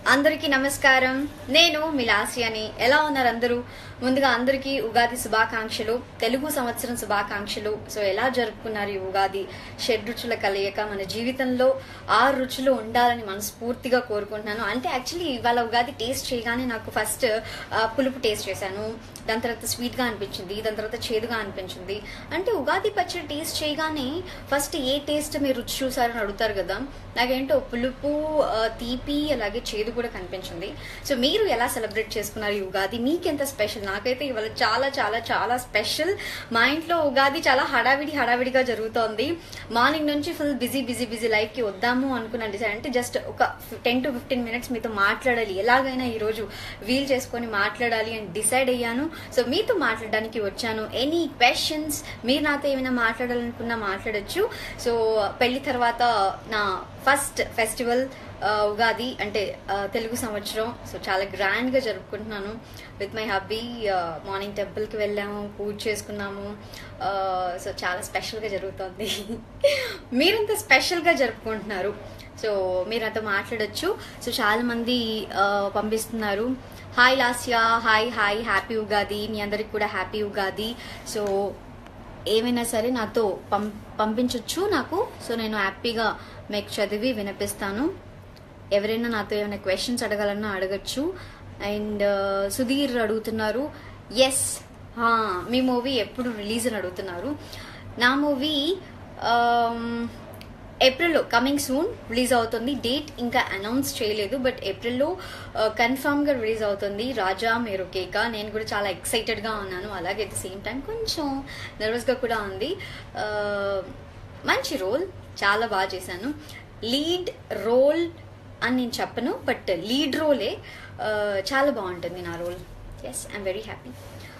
అందరికీ నమస్కారం నేను మిలాసియాని ఎలా ఉన్నారు అందరూ ముందుగా అందరికీ ఉగాది శుభాకాంక్షలు తెలుగు సంవత్సరం శుభాకాంక్షలు సో ఎలా జరుపుకున్నారు ఈ ఉగాది షడ్ రుచుల కలయిక మన జీవితంలో ఆరు రుచులు ఉండాలని మనస్ఫూర్తిగా కోరుకుంటున్నాను అంటే యాక్చువల్లీ ఇవాళ ఉగాది టేస్ట్ చేయగానే నాకు ఫస్ట్ పులుపు టేస్ట్ చేశాను దాని తర్వాత స్వీట్గా అనిపించింది దాని తర్వాత చేదుగా అనిపించింది అంటే ఉగాది పచ్చడి టేస్ట్ చేయగానే ఫస్ట్ ఏ టేస్ట్ మీరు రుచి చూసారని అడుగుతారు కదా నాకేంటో పులుపు ఆ, తీపి అలాగే చేదు కూడా కనిపించింది సో మీరు ఎలా సెలబ్రేట్ చేసుకున్నారు ఈ ఉగాది మీకెంత స్పెషల్ నాకైతే ఇవాళ చాలా చాలా చాలా స్పెషల్ మా ఇంట్లో ఉగాది చాలా హడావిడి హడావిడిగా జరుగుతోంది మార్నింగ్ నుంచి ఫుల్ బిజీ బిజీ బిజీ లైఫ్కి వద్దాము అనుకున్నాను డిసైడ్ అంటే జస్ట్ ఒక టెన్ టు ఫిఫ్టీన్ మినిట్స్ మీతో మాట్లాడాలి ఎలాగైనా ఈరోజు వీల్ చేసుకొని మాట్లాడాలి అని డిసైడ్ అయ్యాను సో మీతో మాట్లాడడానికి వచ్చాను ఎనీ క్వశ్చన్స్ మీరు నాతో ఏమైనా మాట్లాడాలనుకున్నా మాట్లాడొచ్చు సో పెళ్లి తర్వాత నా ఫస్ట్ ఫెస్టివల్ ఉగాది అంటే ఆ, తెలుగు సంవత్సరం సో చాలా గ్రాండ్గా జరుపుకుంటున్నాను విత్ మై హబ్బీ మార్నింగ్ టెంపుల్కి వెళ్ళాము పూజ చేసుకున్నాము ఆ, సో చాలా స్పెషల్గా జరుగుతుంది మీరంత స్పెషల్గా జరుపుకుంటున్నారు సో మీరు నాతో మాట్లాడొచ్చు సో చాలా మంది ఆ, పంపిస్తున్నారు hi Lasya hi hi happy Ugadi మీ అందరికి కూడా హ్యాపీ ఉగాది సో ఏమైనా సరే నాతో పం పంపించవచ్చు నాకు సో నేను హ్యాపీగా మీకు చదివి వినిపిస్తాను ఎవరైనా నాతో ఏమైనా క్వశ్చన్స్ అడగాలన్నా అడగచ్చు అండ్ సుధీర్ అడుగుతున్నారు ఎస్ మీ మూవీ ఎప్పుడు రిలీజ్ అని అడుగుతున్నారు నా మూవీ ఏప్రిల్లో కమింగ్ సూన్ రిలీజ్ అవుతుంది డేట్ ఇంకా అనౌన్స్ చేయలేదు బట్ ఏప్రిల్లో కన్ఫామ్గా రిలీజ్ అవుతుంది రాజా మీరు కేక నేను కూడా చాలా ఎక్సైటెడ్గా ఉన్నాను అలాగే అట్ ద సేమ్ టైం కొంచెం నర్వస్గా కూడా ఉంది ఆ, మంచి రోల్ చాలా బాగా చేశాను లీడ్ రోల్ అని నేను చెప్పను బట్ లీడ్ రోలే ఆ, చాలా బాగుంటుంది నా role yes I'm very happy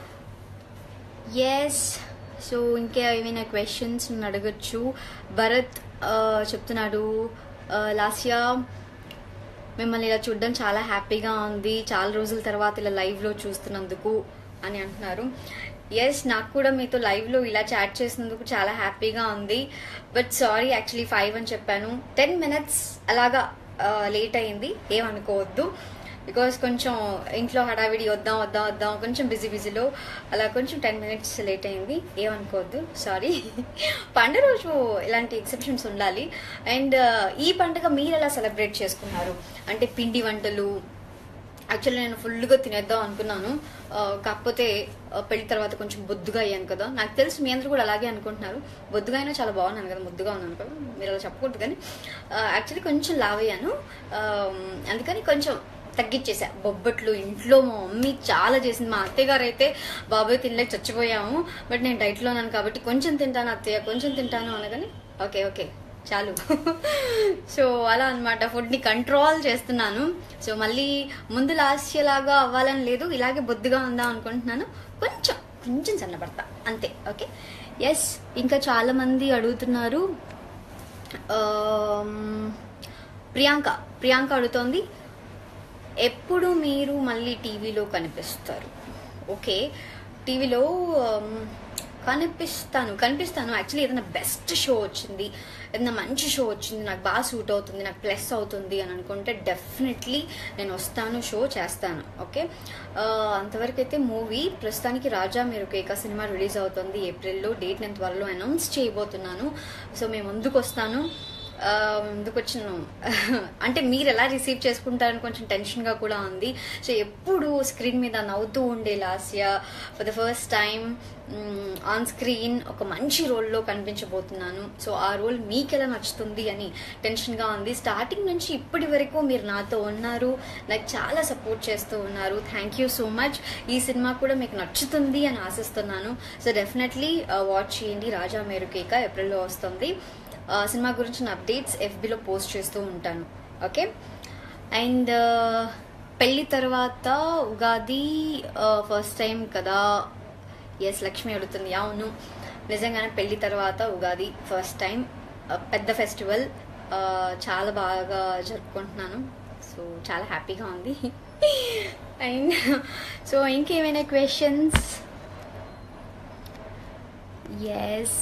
yes so ఇంకా ఏమైనా క్వశ్చన్స్ అడగచ్చు భరత్ ఆ, చెప్తున్నాడు లాస్యా మిమ్మల్ని ఇలా చూడడం చాలా హ్యాపీగా ఉంది చాలా రోజుల తర్వాత ఇలా లైవ్లో చూస్తున్నందుకు అని అంటున్నారు ఎస్ నాకు కూడా మీతో లైవ్లో ఇలా చాట్ చేసినందుకు చాలా హ్యాపీగా ఉంది బట్ సారీ యాక్చువల్లీ ఫైవ్ అని చెప్పాను టెన్ మినిట్స్ అలాగా లేట్ అయింది ఏమనుకోవద్దు బికాస్ కొంచెం ఇంట్లో హడావిడి వద్దాం వద్దాం వద్దాం కొంచెం బిజీ బిజీలో అలా కొంచెం టెన్ మినిట్స్ లేట్ అయింది ఏమనుకోవద్దు సారీ పండుగ రోజు ఇలాంటి ఎక్సెప్షన్స్ ఉండాలి అండ్ ఈ పండుగ మీరు ఎలా సెలబ్రేట్ చేసుకున్నారు అంటే పిండి వంటలు యాక్చువల్లీ నేను ఫుల్గా తినేద్దాం అనుకున్నాను ఆ, కాకపోతే ఆ, పెళ్లి తర్వాత కొంచెం బొద్దుగా అయ్యాను కదా నాకు తెలుసు మీ అందరూ కూడా అలాగే అనుకుంటున్నారు బొద్దుగా అయినా చాలా బాగున్నాను కదా ముద్దుగా ఉన్నాను కదా మీరు అలా చెప్పకూడదు కానీ యాక్చువల్లీ కొంచెం లావ్ అయ్యాను ఆ, అందుకని కొంచెం తగ్గించేసా బొబ్బట్లు ఇంట్లో మా మమ్మీ చాలా చేసింది మా అత్తయ్య గారు అయితే బాబాయ్ తినలేక చచ్చిపోయాము బట్ నేను డైట్లో ఉన్నాను కాబట్టి కొంచెం తింటాను అత్తయ్య కొంచెం తింటాను అనగానే ఓకే ఓకే చాలు సో అలా అనమాట ఫుడ్ని కంట్రోల్ చేస్తున్నాను సో మళ్ళీ ముందు లాస్ట్ లాగా అవ్వాలని లేదు ఇలాగే బొద్దుగా ఉందాం అనుకుంటున్నాను కొంచెం కొంచెం సన్నపడతా అంతే ఓకే ఎస్ ఇంకా చాలా మంది అడుగుతున్నారు ఆమ్, ప్రియాంక ప్రియాంక అడుగుతోంది ఎప్పుడు మీరు మళ్ళీ టీవీలో కనిపిస్తారు ఓకే టీవీలో ఆమ్, కనిపిస్తాను కనిపిస్తాను యాక్చువల్లీ ఏదైనా బెస్ట్ షో వచ్చింది ఏదైనా మంచి షో వచ్చింది నాకు బాగా సూట్ అవుతుంది నాకు ప్లస్ అవుతుంది అని అనుకుంటే డెఫినెట్లీ నేను వస్తాను షో చేస్తాను ఓకే ఆ, అంతవరకు అయితే మూవీ ప్రస్తుతానికి రాజా మీరు కేక సినిమా రిలీజ్ అవుతుంది ఏప్రిల్లో డేట్ నేను త్వరలో అనౌన్స్ చేయబోతున్నాను సో మేము ముందుకు వస్తాను ఆ, ముందుకు వచ్చిన అంటే మీరు ఎలా రిసీవ్ చేసుకుంటారని కొంచెం టెన్షన్గా కూడా ఉంది సో ఎప్పుడు స్క్రీన్ మీద నవ్వుతూ ఉండే Lasya for the first time on screen ఒక మంచి రోల్లో కనిపించబోతున్నాను సో ఆ రోల్ మీకు ఎలా నచ్చుతుంది అని టెన్షన్గా ఉంది స్టార్టింగ్ నుంచి ఇప్పటి వరకు మీరు నాతో ఉన్నారు నాకు చాలా సపోర్ట్ చేస్తూ ఉన్నారు థ్యాంక్ యూ సో మచ్ ఈ సినిమా కూడా మీకు నచ్చుతుంది అని ఆశిస్తున్నాను సో డెఫినెట్లీ వాచ్ చేయండి రాజా మేరు కేక ఏప్రిల్లో వస్తుంది ఆ, సినిమా గురించిన అప్డేట్స్ ఎఫ్బిలో పోస్ట్ చేస్తూ ఉంటాను ఓకే అండ్ పెళ్లి తర్వాత ఉగాది ఫస్ట్ టైం కదా ఎస్ లక్ష్మి అడుగుతుంది అవును నిజంగానే పెళ్లి తర్వాత ఉగాది ఫస్ట్ టైం పెద్ద ఫెస్టివల్ చాలా బాగా జరుపుకుంటున్నాను సో చాలా హ్యాపీగా ఉంది అండ్ సో ఇంకేమైనా క్వశ్చన్స్ ఎస్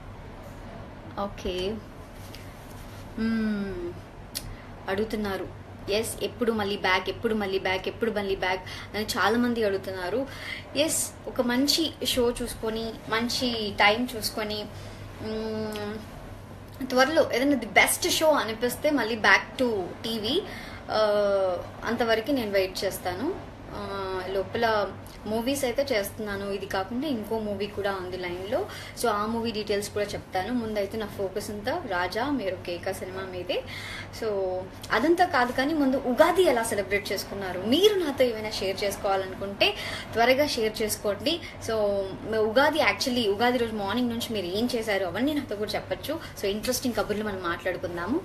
ఓకే మ్మ్. అడుగుతున్నారు ఎస్ ఎప్పుడు మళ్ళీ బ్యాక్ ఎప్పుడు మళ్ళీ బ్యాక్ ఎప్పుడు మళ్ళీ బ్యాక్ అని చాలా మంది అడుగుతున్నారు ఎస్ ఒక మంచి షో చూసుకొని మంచి టైం చూసుకొని మ్మ్, త్వరలో ఏదైనా ది బెస్ట్ షో అనిపిస్తే మళ్ళీ బ్యాక్ టు టీవీ అంతవరకు నేను వెయిట్ చేస్తాను ఆ, లోపల మూవీస్ అయితే చేస్తున్నాను ఇది కాకుండా ఇంకో మూవీ కూడా ఉంది లైన్లో సో ఆ మూవీ డీటెయిల్స్ కూడా చెప్తాను ముందైతే నా ఫోకస్ అంతా రాజా మీరు కేక సినిమా మీదే సో అదంతా కాదు కానీ ముందు ఉగాది ఎలా సెలబ్రేట్ చేసుకున్నారు మీరు నాతో ఏమైనా షేర్ చేసుకోవాలనుకుంటే త్వరగా షేర్ చేసుకోండి సో మ- ఉగాది యాక్చువల్లీ ఉగాది రోజు మార్నింగ్ నుంచి మీరు ఏం చేశారు అవన్నీ నాతో కూడా చెప్పొచ్చు సో ఇంట్రెస్టింగ్ కబుర్లు మనం మాట్లాడుకుందాము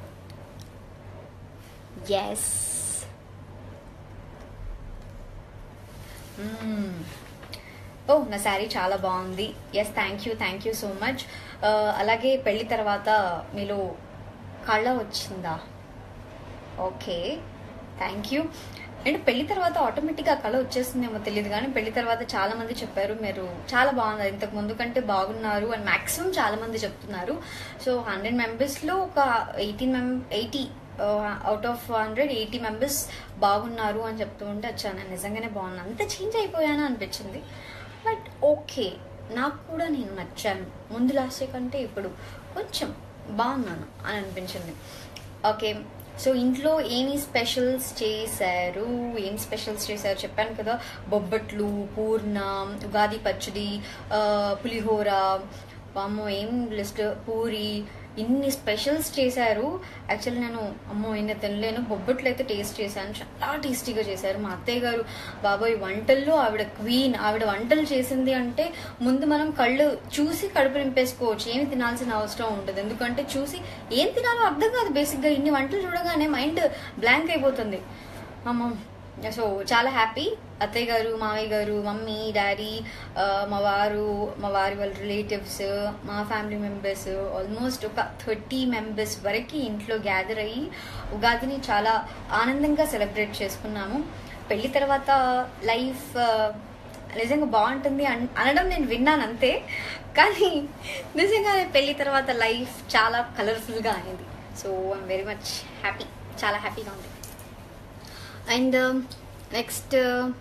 ఎస్ ఓ నా శారీ చాలా బాగుంది yes thank you thank you so much అలాగే పెళ్లి తర్వాత మీలో కళ్ళ వచ్చిందా ఓకే థ్యాంక్ యూ అండ్ పెళ్లి తర్వాత ఆటోమేటిక్గా కళ వచ్చేస్తుందేమో తెలియదు కానీ పెళ్లి తర్వాత చాలా మంది చెప్పారు మీరు చాలా బాగున్నారు ఇంతకు ముందు కంటే బాగున్నారు అండ్ మాక్సిమం చాలా మంది చెప్తున్నారు సో హండ్రెడ్ మెంబర్స్లో ఒక ఎయిటీన్ మెం eighty out of hundred eighty members బాగున్నారు అని చెప్తూ ఉంటే వచ్చాను నిజంగానే బాగున్నాను అంత చేంజ్ అయిపోయాను అనిపించింది బట్ ఓకే నాకు కూడా నేను నచ్చాను ముందు లాస్ట్ కంటే ఇప్పుడు కొంచెం బాగున్నాను అని అనిపించింది ఓకే సో ఇంట్లో ఏమి స్పెషల్స్ చేశారు ఏం స్పెషల్స్ చేశారు చెప్పాను కదా బొబ్బట్లు పూర్ణ ఉగాది పచ్చడి ఆ, పులిహోర వామ్మో ఏం లిస్ట్ పూరి ఇన్ని స్పెషల్స్ చేశారు యాక్చువల్లీ నేను అమ్మో ఇన్ని తినలేను బొబ్బట్లు అయితే టేస్ట్ చేశాను చాలా టేస్టీగా చేశారు మా అత్తయ్య గారు బాబాయ్ వంటల్లో ఆవిడ క్వీన్ ఆవిడ వంటలు చేసింది అంటే ముందు మనం కళ్ళు చూసి కడుపు నింపేసుకోవచ్చు ఏమి తినాల్సిన అవసరం ఉండదు ఎందుకంటే చూసి ఏం తినాలో అర్థం కాదు బేసిక్గా ఇన్ని వంటలు చూడగానే మైండ్ బ్లాంక్ అయిపోతుంది అమ్మ సో చాలా హ్యాపీ అత్తయ్య గారు మావయ్య గారు మమ్మీ డాడీ ఆ, మా వారు మా వారి వాళ్ళ రిలేటివ్స్ మా ఫ్యామిలీ మెంబర్స్ ఆల్మోస్ట్ ఒక థర్టీ మెంబర్స్ వరకు ఇంట్లో గ్యాదర్ అయ్యి ఉగాదిని చాలా ఆనందంగా సెలబ్రేట్ చేసుకున్నాము పెళ్లి తర్వాత లైఫ్ నిజంగా బాగుంటుంది అన్- అనడం నేను విన్నాను అంతే కానీ నిజంగానే పెళ్లి తర్వాత లైఫ్ చాలా కలర్ఫుల్గా అయింది so I'm very much happy చాలా హ్యాపీగా ఉంది అండ్ నెక్స్ట్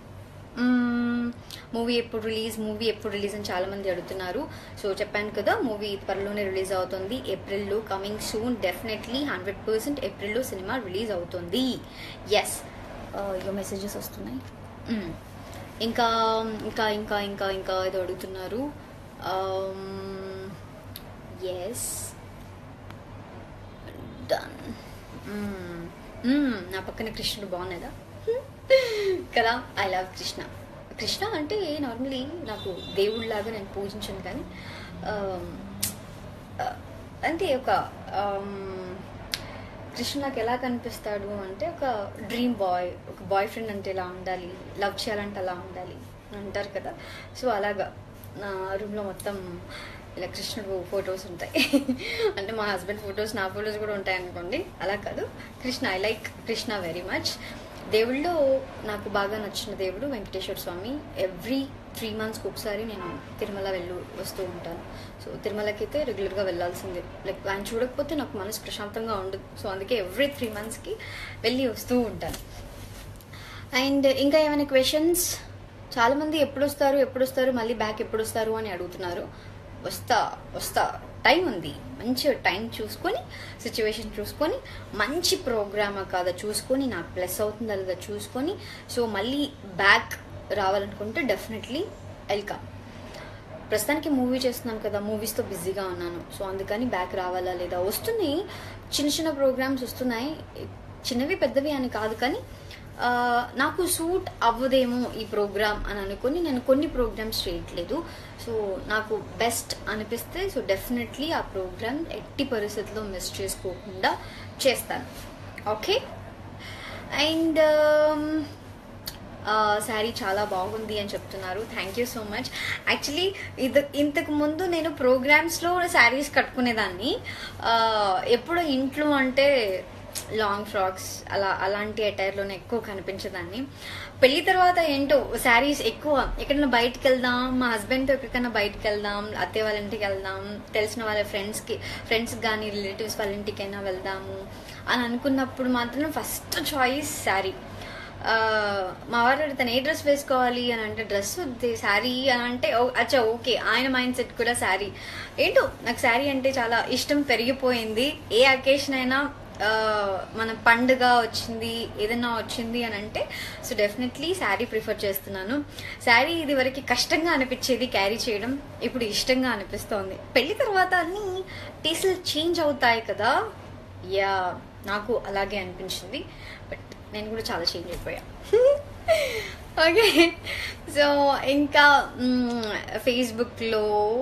మూవీ ఎప్పుడు రిలీజ్ మూవీ ఎప్పుడు రిలీజ్ అని చాలా మంది అడుగుతున్నారు సో చెప్పాను కదా మూవీ త్వరలోనే రిలీజ్ అవుతుంది ఏప్రిల్లో coming soon definitely hundred percent ఏప్రిల్లో సినిమా రిలీజ్ అవుతుంది ఎస్ యో మెసేజెస్ వస్తున్నాయి Mm. ఇంకా ఇంకా ఇంకా ఇంకా ఇంకా ఏదో అడుగుతున్నారు ఎస్ డన్ నా పక్కన కృష్ణుడు బాగున్నదా కదా ఐ లవ్ కృష్ణ కృష్ణ అంటే నార్మలీ నాకు దేవుళ్ళలాగా నేను పూజించను కానీ um, uh, అంటే ఒక um, కృష్ణ నాకు ఎలా కనిపిస్తాడు అంటే ఒక డ్రీమ్ బాయ్ ఒక బాయ్ ఫ్రెండ్ అంటే ఎలా ఉండాలి లవ్ చేయాలంటే అలా ఉండాలి అని అంటారు కదా సో అలాగా నా రూమ్లో మొత్తం ఇలా కృష్ణుడు ఫొటోస్ ఉంటాయి అంటే మా హస్బెండ్ ఫొటోస్ నా ఫొటోస్ కూడా ఉంటాయి అనుకోండి అలా కాదు Krishna I like Krishna very much దేవుళ్ళు నాకు బాగా నచ్చిన దేవుడు వెంకటేశ్వర స్వామి ఎవ్రీ త్రీ మంత్స్కి ఒకసారి నేను తిరుమల వెళ్ళు వస్తూ ఉంటాను సో తిరుమలకి అయితే రెగ్యులర్గా వెళ్ళాల్సిందే లైక్ ఆయన చూడకపోతే నాకు మనసు ప్రశాంతంగా ఉండదు సో అందుకే ఎవ్రీ త్రీ మంత్స్కి వెళ్ళి వస్తూ ఉంటాను అండ్ ఇంకా ఏమైనా క్వశ్చన్స్ చాలామంది ఎప్పుడు వస్తారు ఎప్పుడు వస్తారు మళ్ళీ బ్యాక్ ఎప్పుడు వస్తారు అని అడుగుతున్నారు వస్తా వస్తా టైం ఉంది మంచి టైం చూసుకొని సిచ్యువేషన్ చూసుకొని మంచి ప్రోగ్రామా కాదా చూసుకొని నాకు ప్లస్ అవుతుందా లేదా చూసుకొని సో మళ్ళీ బ్యాక్ రావాలనుకుంటే డెఫినెట్లీ వెల్కమ్ ప్రస్తుతానికి మూవీ చేస్తున్నాను కదా మూవీస్తో బిజీగా ఉన్నాను సో అందుకని బ్యాక్ రావాలా లేదా వస్తున్నాయి చిన్న చిన్న ప్రోగ్రామ్స్ వస్తున్నాయి చిన్నవి పెద్దవి అని కాదు కానీ ఆ, నాకు సూట్ అవ్వదేమో ఈ ప్రోగ్రామ్ అని అనుకొని నేను కొన్ని ప్రోగ్రామ్స్ చేయట్లేదు సో నాకు బెస్ట్ అనిపిస్తే సో డెఫినెట్లీ ఆ ప్రోగ్రామ్ ఎట్టి పరిస్థితుల్లో మిస్ చేసుకోకుండా చేస్తాను ఓకే అండ్ శారీ చాలా బాగుంది అని చెప్తున్నారు thank you so much actually ఇది ఇంతకు ముందు నేను ప్రోగ్రామ్స్లో శారీస్ కట్టుకునేదాన్ని ఆ, ఎప్పుడు ఇంట్లో అంటే లాంగ్ ఫ్రాక్స్ అలా అలాంటి అటైర్లోనే ఎక్కువ కనిపించేదాన్ని పెళ్లి తర్వాత ఏంటో శారీస్ ఎక్కువ ఎక్కడైనా బయటకు వెళ్దాం మా హస్బెండ్తో ఎక్కడికైనా బయటకు వెళ్దాం అత్తయ్య వాళ్ళ ఇంటికి వెళ్దాం తెలిసిన వాళ్ళ ఫ్రెండ్స్కి ఫ్రెండ్స్ కానీ రిలేటివ్స్ వాళ్ళ ఇంటికైనా వెళ్దాము అని అనుకున్నప్పుడు మాత్రం ఫస్ట్ చాయిస్ శారీ ఆ, మా వారు అడుగుతాను ఏ డ్రెస్ వేసుకోవాలి అని అంటే డ్రెస్ వద్దు శారీ అని అంటే ఓ- అచ్చా ఓకే ఆయన మైండ్ సెట్ కూడా శారీ ఏంటో నాకు శారీ అంటే చాలా ఇష్టం పెరిగిపోయింది ఏ అకేషన్ అయినా ఆ, మన పండుగ వచ్చింది ఏదైనా వచ్చింది అని అంటే సో డెఫినెట్లీ శారీ ప్రిఫర్ చేస్తున్నాను శారీ ఇది వరకు కష్టంగా అనిపించేది క్యారీ చేయడం ఇప్పుడు ఇష్టంగా అనిపిస్తోంది పెళ్లి తర్వాత అన్ని టేస్ట్లు చేంజ్ అవుతాయి కదా యా నాకు అలాగే అనిపించింది బట్ నేను కూడా చాలా చేంజ్ అయిపోయా ఓకే సో ఇంకా ఫేస్బుక్లో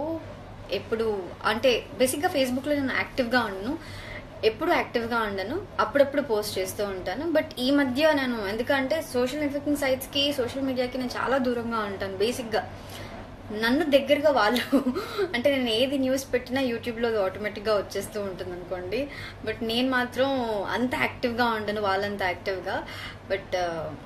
ఎప్పుడు అంటే బేసిక్గా ఫేస్బుక్లో నేను యాక్టివ్గా ఉండను ఎప్పుడు యాక్టివ్గా ఉండను అప్పుడప్పుడు పోస్ట్ చేస్తూ ఉంటాను బట్ ఈ మధ్య నేను ఎందుకంటే సోషల్ నెట్వర్కింగ్ సైట్స్కి సోషల్ మీడియాకి నేను చాలా దూరంగా ఉంటాను బేసిక్గా నన్ను దగ్గరగా వాళ్ళు అంటే నేను ఏది న్యూస్ పెట్టినా యూట్యూబ్లో అది ఆటోమేటిక్గా వచ్చేస్తూ ఉంటుంది అనుకోండి బట్ నేను మాత్రం అంత యాక్టివ్గా ఉండను వాళ్ళంత యాక్టివ్గా బట్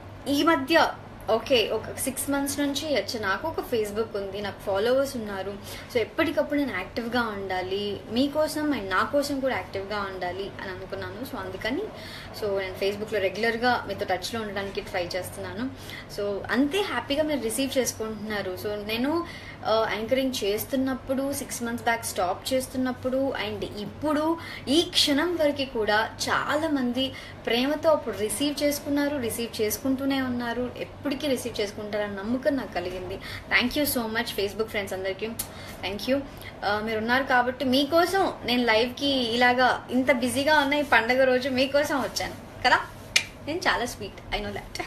ఈ మధ్య ఓకే ఒక సిక్స్ మంత్స్ నుంచి వచ్చి నాకు ఒక ఫేస్బుక్ ఉంది నాకు ఫాలోవర్స్ ఉన్నారు సో ఎప్పటికప్పుడు నేను యాక్టివ్గా ఉండాలి మీకోసం అండ్ నా కోసం కూడా యాక్టివ్గా ఉండాలి అని అనుకున్నాను సో అందుకని సో నేను ఫేస్బుక్లో రెగ్యులర్గా మీతో టచ్లో ఉండడానికి ట్రై చేస్తున్నాను సో అంతే హ్యాపీగా మీరు రిసీవ్ చేసుకుంటున్నారు సో నేను యాంకరింగ్ చేస్తున్నప్పుడు సిక్స్ మంత్స్ బ్యాక్ స్టాప్ చేస్తున్నప్పుడు అండ్ ఇప్పుడు ఈ క్షణం వరకు కూడా చాలా మంది ప్రేమతో అప్పుడు రిసీవ్ చేసుకున్నారు రిసీవ్ చేసుకుంటూనే ఉన్నారు ఎప్పటికీ రిసీవ్ చేసుకుంటారని నమ్మకం నాకు కలిగింది thank you so much Facebook friends అందరికీ థ్యాంక్ యూ మీరు ఉన్నారు కాబట్టి మీకోసం నేను లైవ్కి ఇలాగా ఇంత బిజీగా ఉన్న ఈ పండగ రోజు మీకోసం వచ్చాను కదా నేను చాలా sweet I know that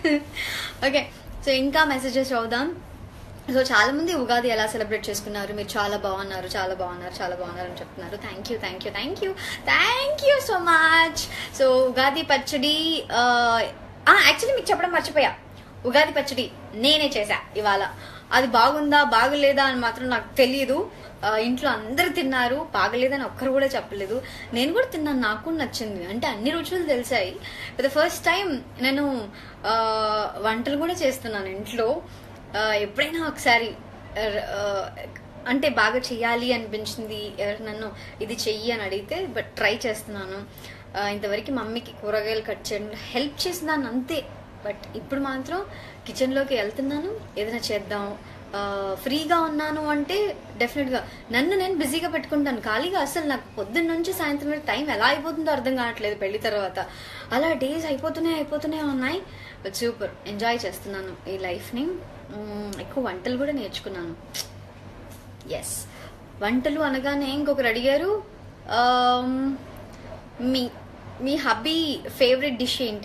okay so ఇంకా మెసేజెస్ చదువుదాం సో చాలా మంది ఉగాది ఎలా సెలబ్రేట్ చేసుకున్నారు మీరు చాలా బాగున్నారు చాలా బాగున్నారు చాలా బాగున్నారు అని చెప్తున్నారు thank you thank you thank you thank you so much so Ugadi పచ్చడి యాక్చువల్లీ మీకు చెప్పడం మర్చిపోయా ఉగాది పచ్చడి నేనే చేశా ఇవాళ అది బాగుందా బాగలేదా అని మాత్రం నాకు తెలియదు ఆ, ఇంట్లో అందరు తిన్నారు బాగలేదని ఒక్కరు కూడా చెప్పలేదు నేను కూడా తిన్నాను నాకు కూడా నచ్చింది అంటే అన్ని రుచులు తెలిసాయి ద ఫస్ట్ టైం నేను ఆ, వంటలు కూడా చేస్తున్నాను ఇంట్లో ఆ, ఎప్పుడైనా ఒకసారి ఆ, అంటే బాగా చెయ్యాలి అనిపించింది ఎవరు నన్ను ఇది చెయ్యి అని అడిగితే బట్ ట్రై చేస్తున్నాను ఆ, ఇంతవరకు మమ్మీకి కూరగాయలు కట్ చేయడంలో హెల్ప్ చేసినాను అంతే బట్ ఇప్పుడు మాత్రం కిచెన్లోకి వెళ్తున్నాను ఏదైనా చేద్దాం ఆ, ఫ్రీగా ఉన్నాను అంటే డెఫినెట్గా నన్ను నేను బిజీగా పెట్టుకుంటాను ఖాళీగా అసలు నాకు పొద్దున్న నుంచి సాయంత్రం వరకు టైం ఎలా అయిపోతుందో అర్థం కావట్లేదు పెళ్లి తర్వాత అలా డేస్ అయిపోతూనే అయిపోతూనే ఉన్నాయి బట్ సూపర్ ఎంజాయ్ చేస్తున్నాను ఈ లైఫ్ని మ్మ్, ఎక్కువ వంటలు కూడా నేర్చుకున్నాను ఎస్ వంటలు అనగానే ఇంకొకరు అడిగారు ఆమ్, మీ మీ హబ్బీ ఫేవరెట్ డిష్ ఏంటి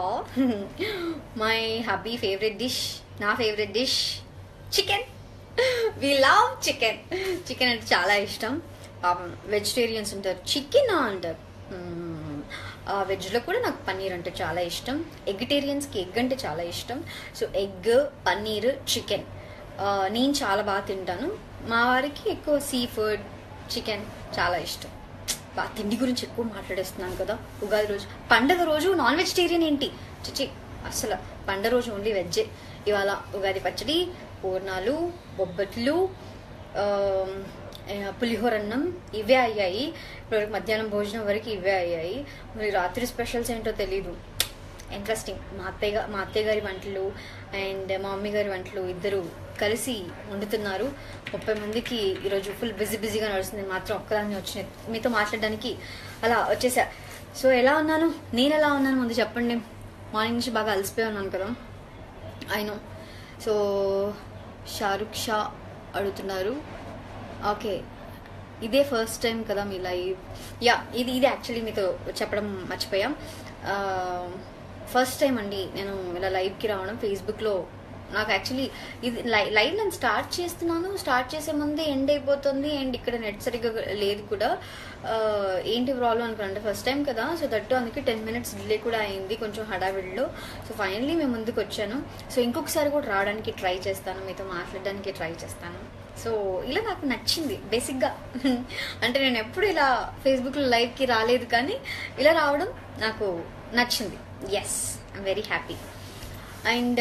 మై హబ్బీ ఫేవరెట్ డిష్ నా favourite dish chicken we love chicken chicken అంటే చాలా ఇష్టం పాపం వెజిటేరియన్స్ ఉంటారు చికెన్ అంటారు వెజ్లో కూడా నాకు పన్నీర్ అంటే చాలా ఇష్టం ఎగ్టేరియన్స్కి ఎగ్ అంటే చాలా ఇష్టం సో ఎగ్ పన్నీర్ చికెన్ నేను చాలా బాగా తింటాను మా వారికి ఎక్కువ సీ ఫుడ్ చికెన్ చాలా ఇష్టం బా తిండి గురించి ఎక్కువ మాట్లాడేస్తున్నాను కదా ఉగాది రోజు పండగ రోజు నాన్ వెజిటేరియన్ ఏంటి చిచి అసలు పండగ రోజు ఓన్లీ వెజ్జే ఇవాళ ఉగాది పచ్చడి పూర్ణాలు బొబ్బట్లు ఆమ్, ఆ, పులిహోర అన్నం ఇవే అయ్యాయి ఇప్పుడు మధ్యాహ్నం భోజనం వరకు ఇవే అయ్యాయి మరి రాత్రి స్పెషల్స్ ఏంటో తెలీదు ఇంట్రెస్టింగ్ మా అత్తయ్య గా- మా అత్తయ్య గారి వంటలు అండ్ మా మమ్మీ గారి వంటలు ఇద్దరు కలిసి వండుతున్నారు ముప్పై మందికి ఈరోజు ఫుల్ బిజీ బిజీగా నడుస్తుంది నేను మాత్రం ఒక్కదాన్ని వచ్చి మీతో మాట్లాడడానికి అలా వచ్చేసా సో ఎలా ఉన్నాను నేను ఎలా ఉన్నాను ముందు చెప్పండి మార్నింగ్ నుంచి బాగా అలసిపోయి ఉన్నాను కదా అయినో సో షారుఖ్ షా అడుగుతున్నారు ఓకే ఇదే ఫస్ట్ టైం కదా మీ లైవ్ యా ఇది ఇది యాక్చువల్లీ మీతో చెప్పడం మర్చిపోయాం ఫస్ట్ టైం అండి నేను ఇలా లైవ్కి రావడం ఫేస్బుక్లో నాకు యాక్చువల్లీ ఇది లైవ్ లైవ్ నేను స్టార్ట్ చేస్తున్నాను స్టార్ట్ చేసే ముందే ఎండ్ అయిపోతుంది అండ్ ఇక్కడ నెట్ సరిగ్గా లేదు కూడా ఆ, ఏంటి ప్రాబ్లం అనుకున్నాను ఫస్ట్ టైం కదా సో దట్టు అందుకే టెన్ మినిట్స్ డిలే కూడా అయింది కొంచెం హడావిడిలో సో ఫైనల్లీ మేము ముందుకు వచ్చాను సో ఇంకొకసారి కూడా రావడానికి ట్రై చేస్తాను మీతో మాట్లాడడానికి ట్రై చేస్తాను సో ఇలా నాకు నచ్చింది బేసిక్గా అంటే నేను ఎప్పుడు ఇలా ఫేస్బుక్లో లైవ్కి రాలేదు కానీ ఇలా రావడం నాకు నచ్చింది yes I'm very happy and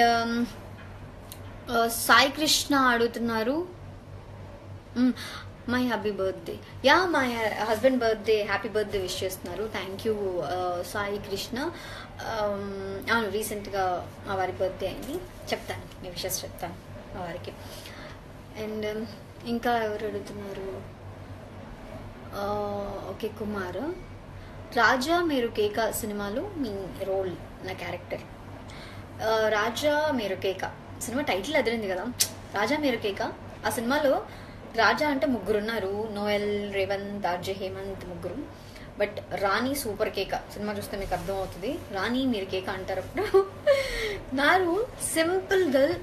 Sai Krishna అడుగుతున్నారు my happy birthday ya my husband birthday happy birthday wish చేస్తున్నారు thank you Sai Krishna Um, అవును రీసెంట్గా మా వారి బర్త్డే అయింది చెప్తాను మీ విషెస్ చెప్తాను మా వారికి అండ్ ఇంకా ఎవరు అడుగుతున్నారు ఓకే కుమార్ రాజా మీరు కేక సినిమాలో మీ రోల్ నా క్యారెక్టర్ ఆ, రాజా మీరు కేక సినిమా టైటిల్ అదిరింది కదా రాజా మీరు కేక ఆ సినిమాలో రాజా అంటే ముగ్గురు ఉన్నారు నోయల్ రేవంత్ ఆర్జే హేమంత్ ముగ్గురు బట్ రాణి సూపర్ కేక సినిమా చూస్తే మీకు అర్థం అవుతుంది రాణి మీరు కేక అంటారు అప్పుడు నా role simple girl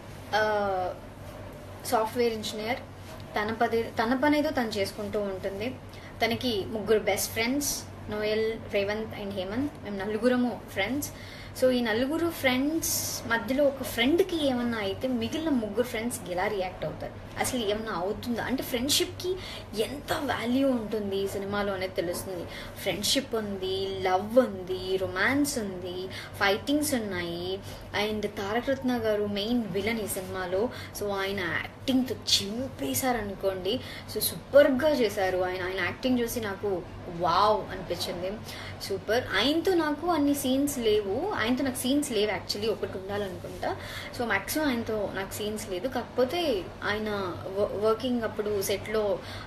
software engineer తన పది తన పని ఏదో తను చేసుకుంటూ ఉంటుంది తనకి ముగ్గురు best friends Noel Revanth and Hemanth మేము నలుగురము ఫ్రెండ్స్ సో ఈ నలుగురు ఫ్రెండ్స్ మధ్యలో ఒక ఫ్రెండ్కి ఏమన్నా అయితే మిగిలిన ముగ్గురు ఫ్రెండ్స్కి ఎలా రియాక్ట్ అవుతారు అసలు ఏమన్నా అవుతుందా అంటే ఫ్రెండ్షిప్కి ఎంత వాల్యూ ఉంటుంది ఈ సినిమాలో అనేది తెలుస్తుంది ఫ్రెండ్షిప్ ఉంది లవ్ ఉంది రొమాన్స్ ఉంది ఫైటింగ్స్ ఉన్నాయి అండ్ తారక రత్న గారు మెయిన్ విలన్ ఈ సినిమాలో సో ఆయన యాక్టింగ్తో చింపేశారు అనుకోండి సో సూపర్గా చేశారు ఆయన ఆయన యాక్టింగ్ చూసి నాకు వావ్ అనిపించింది సూపర్ ఆయనతో నాకు అన్ని సీన్స్ లేవు ఆయనతో నాకు సీన్స్ లేవు యాక్చువల్లీ ఒకటి ఉండాలనుకుంటా సో మ్యాక్సిమం ఆయనతో నాకు సీన్స్ లేదు కాకపోతే ఆయన వర్కింగ్ అప్పుడు సెట్లో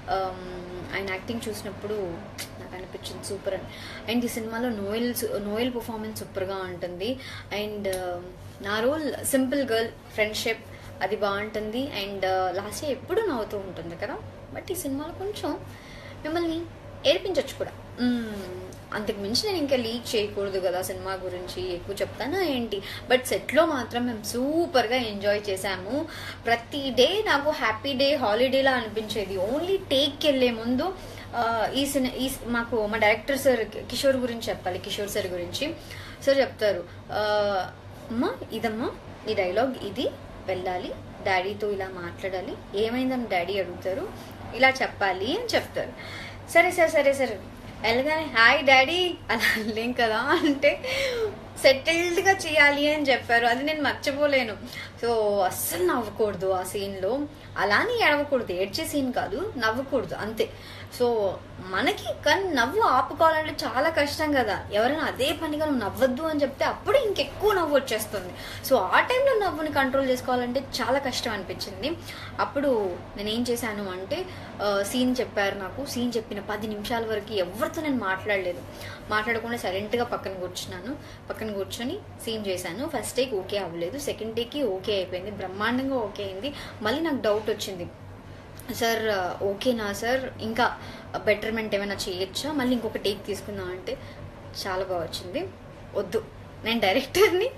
ఆయన యాక్టింగ్ చూసినప్పుడు నాకు అనిపించింది సూపర్ అని అండ్ ఈ సినిమాలో నోయల్ నోయల్ పర్ఫార్మెన్స్ సూపర్గా ఉంటుంది అండ్ నా రోల్ సింపుల్ గర్ల్ ఫ్రెండ్షిప్ అది బాగుంటుంది అండ్ లాస్ట్ ఎప్పుడు నవ్వుతూ ఉంటుంది కదా బట్ ఈ సినిమాలో కొంచెం మిమ్మల్ని ఏడిపించవచ్చు కూడా మ్మ్. అంతకు మించి నేను ఇంకా లీక్ చేయకూడదు కదా సినిమా గురించి ఎక్కువ చెప్తానా ఏంటి బట్ సెట్లో మాత్రం మేము సూపర్గా ఎంజాయ్ చేసాము ప్రతి డే నాకు హ్యాపీ డే హాలిడేలా అనిపించేది ఓన్లీ టేక్కి వెళ్ళే ముందు ఆ, ఈ సిని ఈ మాకు మా డైరెక్టర్ సార్ కిషోర్ గురించి చెప్పాలి కిషోర్ సార్ గురించి సార్ చెప్తారు ఆ, అమ్మా ఇదమ్మా ఈ డైలాగ్ ఇది వెళ్ళాలి డాడీతో ఇలా మాట్లాడాలి ఏమైందని డాడీ అడుగుతారు ఇలా చెప్పాలి అని చెప్తారు సరే సార్ సరే సార్ వెళ్ళగానే హాయ్ డాడీ అలా అనలేం కదా అంటే సెటిల్డ్గా చేయాలి అని చెప్పారు అది నేను మర్చిపోలేను సో అస్సలు నవ్వకూడదు ఆ సీన్లో అలానే ఏడవకూడదు ఏడ్చే సీన్ కాదు నవ్వకూడదు అంతే సో మనకి కానీ నవ్వు ఆపుకోవాలంటే చాలా కష్టం కదా ఎవరైనా అదే పనిగా నువ్వు నవ్వద్దు అని చెప్తే అప్పుడు ఇంకెక్కువ నవ్వు వచ్చేస్తుంది సో ఆ టైంలో నవ్వుని కంట్రోల్ చేసుకోవాలంటే చాలా కష్టం అనిపించింది అప్పుడు నేను ఏం చేశాను అంటే సీన్ చెప్పారు నాకు సీన్ చెప్పిన పది నిమిషాల వరకు ఎవరితో నేను మాట్లాడలేదు మాట్లాడకుండా సైలెంట్గా పక్కన కూర్చున్నాను పక్కన కూర్చొని సీన్ చేశాను ఫస్ట్ టేక్ ఓకే అవ్వలేదు సెకండ్ టేక్కి ఓకే అయిపోయింది బ్రహ్మాండంగా ఓకే అయింది మళ్ళీ నాకు డౌట్ వచ్చింది సార్ ఓకేనా సార్ ఇంకా బెటర్మెంట్ ఏమైనా చేయొచ్చా మళ్ళీ ఇంకొక టేక్ తీసుకుందాం అంటే చాలా బాగా వచ్చింది వద్దు నేను డైరెక్టర్ని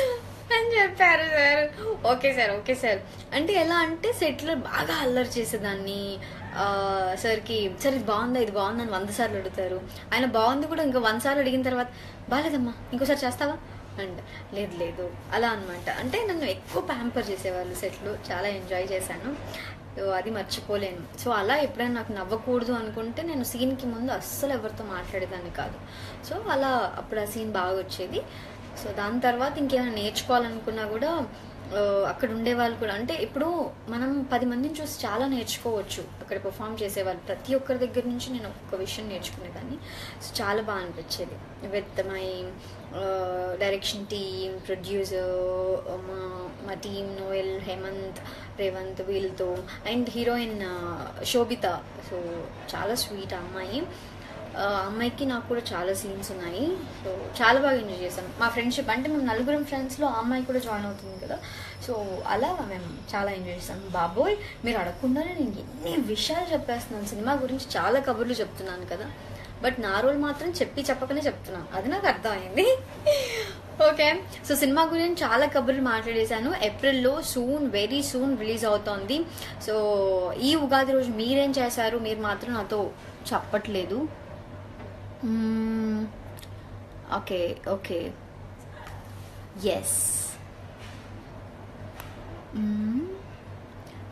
అని చెప్పారు sir okay sir okay sir అంటే ఎలా అంటే సెట్లో బాగా అల్లరి చేసేదాన్ని ఆ, సార్కి సార్ ఇది బాగుందా ఇది బాగుందా అని వంద సార్లు అడుగుతారు ఆయన బాగుంది కూడా ఇంకా వంద సార్లు అడిగిన తర్వాత బాగాలేదమ్మా ఇంకోసారి చేస్తావా అండ్ లేదు లేదు అలా అన్నమాట అంటే నన్ను ఎక్కువ ప్యాంపర్ చేసేవాళ్ళు సెట్లో చాలా ఎంజాయ్ చేశాను సో అది మర్చిపోలేను సో అలా ఎప్పుడైనా నాకు నవ్వకూడదు అనుకుంటే నేను సీన్కి ముందు అస్సలు ఎవరితో మాట్లాడేదాన్ని కాదు సో అలా అప్పుడు ఆ సీన్ బాగా వచ్చేది సో దాని తర్వాత ఇంకేమైనా నేర్చుకోవాలనుకున్నా కూడా ఆ, అక్కడ ఉండేవాళ్ళు కూడా అంటే ఇప్పుడు మనం పది మందిని చూసి చాలా నేర్చుకోవచ్చు అక్కడ పర్ఫామ్ చేసేవాళ్ళు ప్రతి ఒక్కరి దగ్గర నుంచి నేను ఒక్కొక్క విషయం నేర్చుకునేదాన్ని సో చాలా బాగా అనిపించేది with my direction team producer మా మా టీమ్ నోయల్ హేమంత్ రేవంత్ వీళ్ళతో అండ్ హీరోయిన్ శోభిత సో చాలా స్వీట్ ఆ అమ్మాయి ఆ అమ్మాయికి నాకు కూడా చాలా సీన్స్ ఉన్నాయి సో చాలా బాగా ఎంజాయ్ చేశాం మా ఫ్రెండ్షిప్ అంటే మేము నలుగురం ఫ్రెండ్స్లో ఆ అమ్మాయి కూడా జాయిన్ అవుతుంది కదా సో అలా మేము చాలా ఎంజాయ్ చేస్తాం బాబోయ్ మీరు అడగకుండానే నేను ఎన్ని విషయాలు చెప్పేస్తున్నాను సినిమా గురించి చాలా కబుర్లు చెప్తున్నాను కదా బట్ నా రోల్ మాత్రం చెప్పి చెప్పకనే చెప్తున్నాను అది నాకు అర్థమైంది ఓకే సో సినిమా గురించి చాలా కబుర్లు మాట్లాడేశాను ఏప్రిల్లో సూన్ వెరీ సూన్ రిలీజ్ అవుతోంది సో ఈ ఉగాది రోజు మీరేం చేశారు మీరు మాత్రం నాతో చెప్పట్లేదు ఓకే ఓకే ఎస్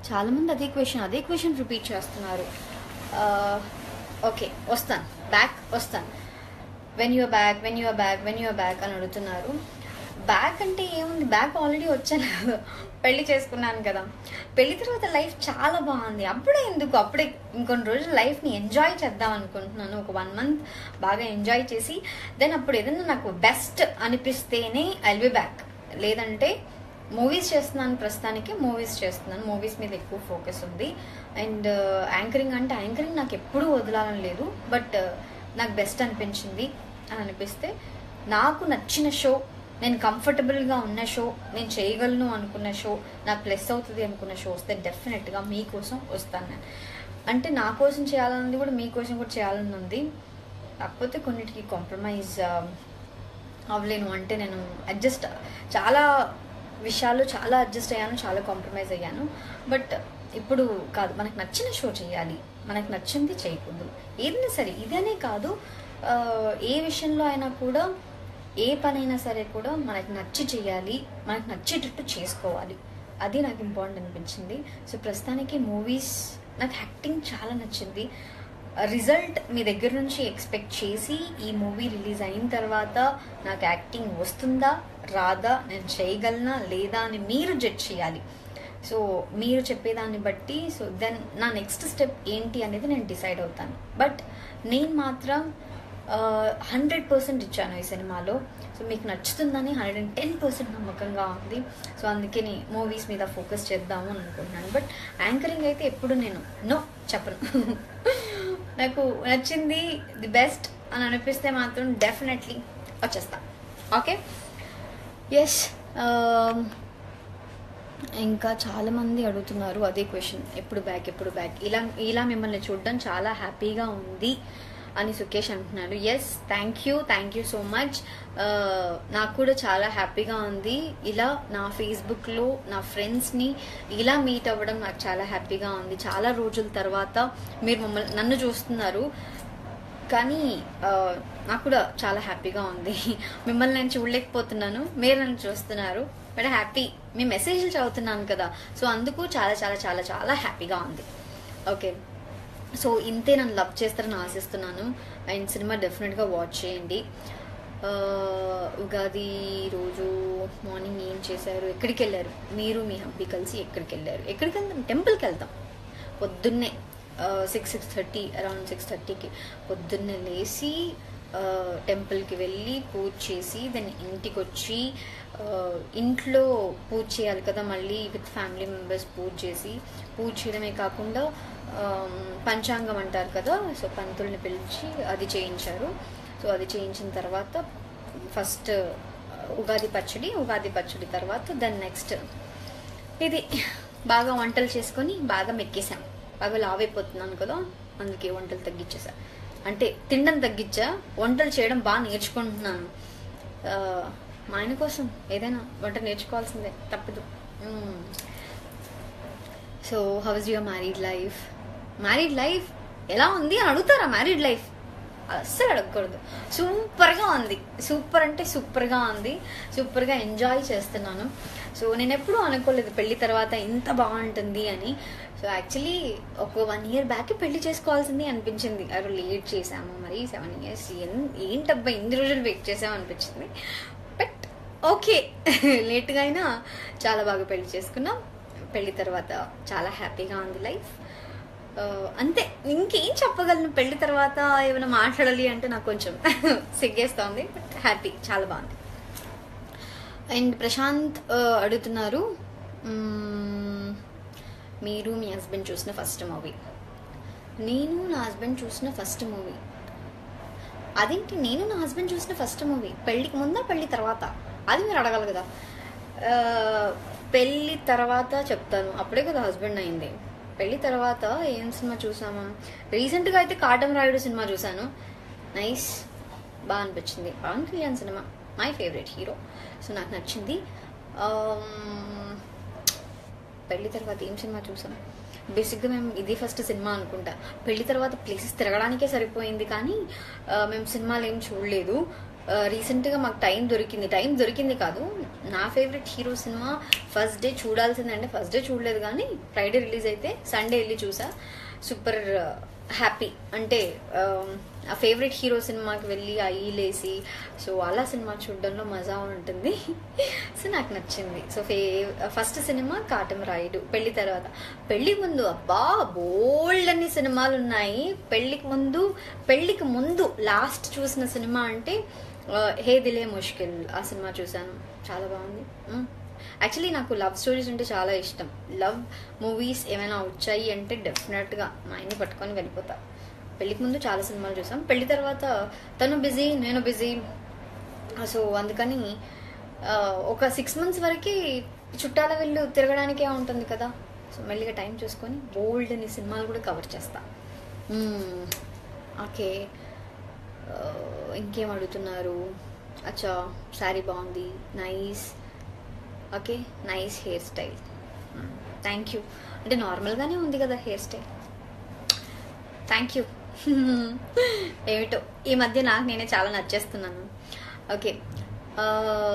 చాలా మంది అదే క్వశ్చన్ అదే క్వశ్చన్ రిపీట్ చేస్తున్నారు ఓకే వస్తాను బ్యాక్ వస్తాను when your back when your back when your back అని అడుగుతున్నారు బ్యాక్ అంటే ఏముంది బ్యాక్ ఆల్రెడీ వచ్చాను కదా పెళ్లి చేసుకున్నాను కదా పెళ్లి తర్వాత లైఫ్ చాలా బాగుంది అప్పుడే ఎందుకు అప్పుడే ఇంకొన్ని రోజులు లైఫ్ని ఎంజాయ్ చేద్దాం అనుకుంటున్నాను ఒక వన్ మంత్ బాగా ఎంజాయ్ చేసి దెన్ అప్పుడు ఏదైనా నాకు బెస్ట్ అనిపిస్తేనే ఐల్ బి బ్యాక్ లేదంటే మూవీస్ చేస్తున్నాను ప్రస్తుతానికి మూవీస్ చేస్తున్నాను మూవీస్ మీద ఎక్కువ ఫోకస్ ఉంది అండ్ యాంకరింగ్ అంటే యాంకరింగ్ నాకు ఎప్పుడూ వదలాలని లేదు బట్ నాకు బెస్ట్ అనిపించింది అని అనిపిస్తే నాకు నచ్చిన షో నేను కంఫర్టబుల్గా ఉన్న షో నేను చేయగలను అనుకున్న షో నాకు ప్లస్ అవుతుంది అనుకున్న షో వస్తే డెఫినెట్గా మీకోసం వస్తాను నేను అంటే నా కోసం చేయాలన్నది కూడా మీకోసం కూడా చేయాలని ఉంది కాకపోతే కొన్నిటికి కాంప్రమైజ్ అవ్వలేను అంటే నేను అడ్జస్ట్ చాలా విషయాలు చాలా అడ్జస్ట్ అయ్యాను చాలా కాంప్రమైజ్ అయ్యాను బట్ ఇప్పుడు కాదు మనకు నచ్చిన షో చేయాలి మనకు నచ్చింది చేయకూడదు ఏదైనా సరే ఇదనే కాదు ఆ, ఏ విషయంలో అయినా కూడా ఏ పనైనా సరే కూడా మనకు నచ్చి చేయాలి మనకు నచ్చేటట్టు చేసుకోవాలి అది నాకు ఇంపార్టెంట్ అనిపించింది సో ప్రస్తుతానికి మూవీస్ నాకు యాక్టింగ్ చాలా నచ్చింది రిజల్ట్ మీ దగ్గర నుంచి ఎక్స్పెక్ట్ చేసి ఈ మూవీ రిలీజ్ అయిన తర్వాత నాకు యాక్టింగ్ వస్తుందా రాదా నేను చేయగలనా లేదా అని మీరు జడ్జ్ చేయాలి సో మీరు చెప్పేదాన్ని బట్టి సో దెన్ నా నెక్స్ట్ స్టెప్ ఏంటి అనేది నేను డిసైడ్ అవుతాను బట్ నేను మాత్రం హండ్రెడ్ పర్సెంట్ ఇచ్చాను ఈ సినిమాలో సో మీకు నచ్చుతుందని హండ్రెడ్ అండ్ టెన్ పర్సెంట్ నమ్మకంగా ఉంది సో అందుకే మూవీస్ మీద ఫోకస్ చేద్దాము అని అనుకుంటున్నాను బట్ యాంకరింగ్ అయితే ఎప్పుడు నేను నో చెప్పను నాకు నచ్చింది ది బెస్ట్ అని అనిపిస్తే మాత్రం డెఫినెట్లీ వచ్చేస్తా ఓకే ఎస్ ఇంకా చాలా మంది అడుగుతున్నారు అదే క్వశ్చన్ ఎప్పుడు బ్యాక్ ఎప్పుడు బ్యాక్ ఇలా ఇలా మిమ్మల్ని చూడడం చాలా హ్యాపీగా ఉంది అని సుకేష్ అంటున్నాడు yes thank you thank you so much నాకు కూడా చాలా హ్యాపీగా ఉంది ఇలా నా ఫేస్బుక్లో నా ఫ్రెండ్స్ని ఇలా మీట్ అవ్వడం నాకు చాలా హ్యాపీగా ఉంది చాలా రోజుల తర్వాత మీరు మమ్మల్ని నన్ను చూస్తున్నారు కానీ ఆ, నాకు కూడా చాలా హ్యాపీగా ఉంది మిమ్మల్ని నేను చూడలేకపోతున్నాను మీరు నన్ను చూస్తున్నారు బట్ హ్యాపీ మీ మెసేజ్లు చదువుతున్నాను కదా సో అందుకు చాలా చాలా చాలా చాలా హ్యాపీగా ఉంది ఓకే సో ఇంతే నన్ను లవ్ చేస్తారని ఆశిస్తున్నాను అండ్ సినిమా డెఫినెట్గా వాచ్ చేయండి ఆ, ఉగాది రోజు మార్నింగ్ ఏం చేశారు ఎక్కడికి వెళ్ళారు మీరు మీ హబ్బీ కలిసి ఎక్కడికి వెళ్ళారు ఎక్కడికి వెళ్తాం టెంపుల్కి వెళ్తాం పొద్దున్నే six six thirty around six థర్టీకి పొద్దున్నే లేచి ఆ, టెంపుల్కి వెళ్ళి పూజ చేసి దెన్ ఇంటికి వచ్చి ఆ, ఇంట్లో పూజ చేయాలి కదా మళ్ళీ విత్ ఫ్యామిలీ మెంబర్స్ పూజ చేసి పూజ చేయడమే కాకుండా ఆమ్, పంచాంగం అంటారు కదా సో పంతుల్ని పిలిచి అది చేయించారు సో అది చేయించిన తర్వాత ఫస్ట్ ఉగాది పచ్చడి ఉగాది పచ్చడి తర్వాత దెన్ నెక్స్ట్ ఇది బాగా వంటలు చేసుకొని బాగా మెక్కేసాం బాగా లావ్ అయిపోతున్నాను కదా అందుకే వంటలు తగ్గించేసా అంటే తినడం తగ్గించా వంటలు చేయడం బాగా నేర్చుకుంటున్నాను ఆ, మా ఆయన కోసం ఏదైనా వంట నేర్చుకోవాల్సిందే తప్పదు so how's your married life married life ఎలా ఉంది అని అడుగుతారా మ్యారీడ్ లైఫ్ అస్సలు అడగకూడదు సూపర్గా ఉంది సూపర్ అంటే సూపర్గా ఉంది సూపర్గా ఎంజాయ్ చేస్తున్నాను సో నేను ఎప్పుడూ అనుకోలేదు పెళ్లి తర్వాత ఇంత బాగుంటుంది అని సో యాక్చువల్లీ ఒక వన్ ఇయర్ బ్యాక్ పెళ్లి చేసుకోవాల్సింది అనిపించింది అరే లేట్ చేసాము మరి సెవెన్ ఇయర్స్ ఏంటబ్బా ఇన్ని రోజులు వెయిట్ చేసాము అనిపించింది బట్ ఓకే లేట్గా అయినా చాలా బాగా పెళ్లి చేసుకున్నాం పెళ్లి తర్వాత చాలా హ్యాపీగా ఉంది లైఫ్ ఆ, అంతే ఇంకేం చెప్పగలను పెళ్లి తర్వాత ఏమైనా మాట్లాడాలి అంటే నాకు కొంచెం సిగ్గేస్తోంది బట్ హ్యాపీ చాలా బాగుంది అండ్ ప్రశాంత్ ఆ, అడుగుతున్నారు మ్మ్, మీరు మీ హస్బెండ్ చూసిన ఫస్ట్ మూవీ నేను నా హస్బెండ్ చూసిన ఫస్ట్ మూవీ అదేంటి నేను నా హస్బెండ్ చూసిన ఫస్ట్ మూవీ పెళ్ళికి ముందా పెళ్లి తర్వాత అది మీరు అడగాలి కదా ఆ, పెళ్లి తర్వాత చెప్తాను అప్పుడే కదా హస్బెండ్ అయింది పెళ్లి తర్వాత ఏం సినిమా చూసామా రీసెంట్గా అయితే కాటం రాయుడు సినిమా చూశాను నైస్ బాగా అనిపించింది పవన్ కళ్యాణ్ సినిమా మై ఫేవరెట్ హీరో సో నాకు నచ్చింది ఆమ్, పెళ్లి తర్వాత ఏం సినిమా చూసాం బేసిక్గా మేము ఇది ఫస్ట్ సినిమా అనుకుంటా పెళ్లి తర్వాత ప్లేసెస్ తిరగడానికే సరిపోయింది కానీ ఆ, మేము సినిమాలు ఏం చూడలేదు ఆ, రీసెంట్గా మాకు టైం దొరికింది టైం దొరికింది కాదు నా favourite hero cinema first day చూడాల్సిందంటే ఫస్ట్ డే చూడలేదు కానీ ఫ్రైడే రిలీజ్ అయితే సండే వెళ్ళి చూసా సూపర్ హ్యాపీ అంటే ఆ, ఆ ఫేవరెట్ హీరో సినిమాకి వెళ్ళి ఆ ఈలేసి సో అలా సినిమా చూడడంలో మజా ఉంటుంది సో నాకు నచ్చింది సో ఫే ఫస్ట్ సినిమా కాటం రాయుడు పెళ్లి తర్వాత పెళ్లి ముందు అబ్బా బోల్డ్ అన్ని సినిమాలు ఉన్నాయి పెళ్లికి ముందు పెళ్లికి ముందు లాస్ట్ చూసిన సినిమా అంటే ఆ, హే దిలే ముష్కిల్ ఆ సినిమా చూశాను చాలా బాగుంది యాక్చువల్లీ నాకు లవ్ స్టోరీస్ అంటే చాలా ఇష్టం లవ్ మూవీస్ ఏమైనా వచ్చాయి అంటే డెఫినెట్గా మా ఆయన్ని పట్టుకొని వెళ్ళిపోతా పెళ్లికి ముందు చాలా సినిమాలు చూసాం పెళ్లి తర్వాత తను బిజీ నేను బిజీ సో అందుకని ఆ, ఒక సిక్స్ మంత్స్ వరకు చుట్టాల వెళ్ళు తిరగడానికే ఉంటుంది కదా సో మెల్లిగా టైం చూసుకొని బోల్డ్ అని సినిమాలు కూడా కవర్ చేస్తా మ్మ్. ఓకే ఆ, ఇంకేం అడుగుతున్నారు అచ్చా శారీ బాగుంది nice okay nice hair style thank you అంటే నార్మల్గానే ఉంది కదా హెయిర్ స్టైల్ థ్యాంక్ యూ ఏమిటో ఈ మధ్య నాకు నేనే చాలా నచ్చేస్తున్నాను ఓకే ఆ,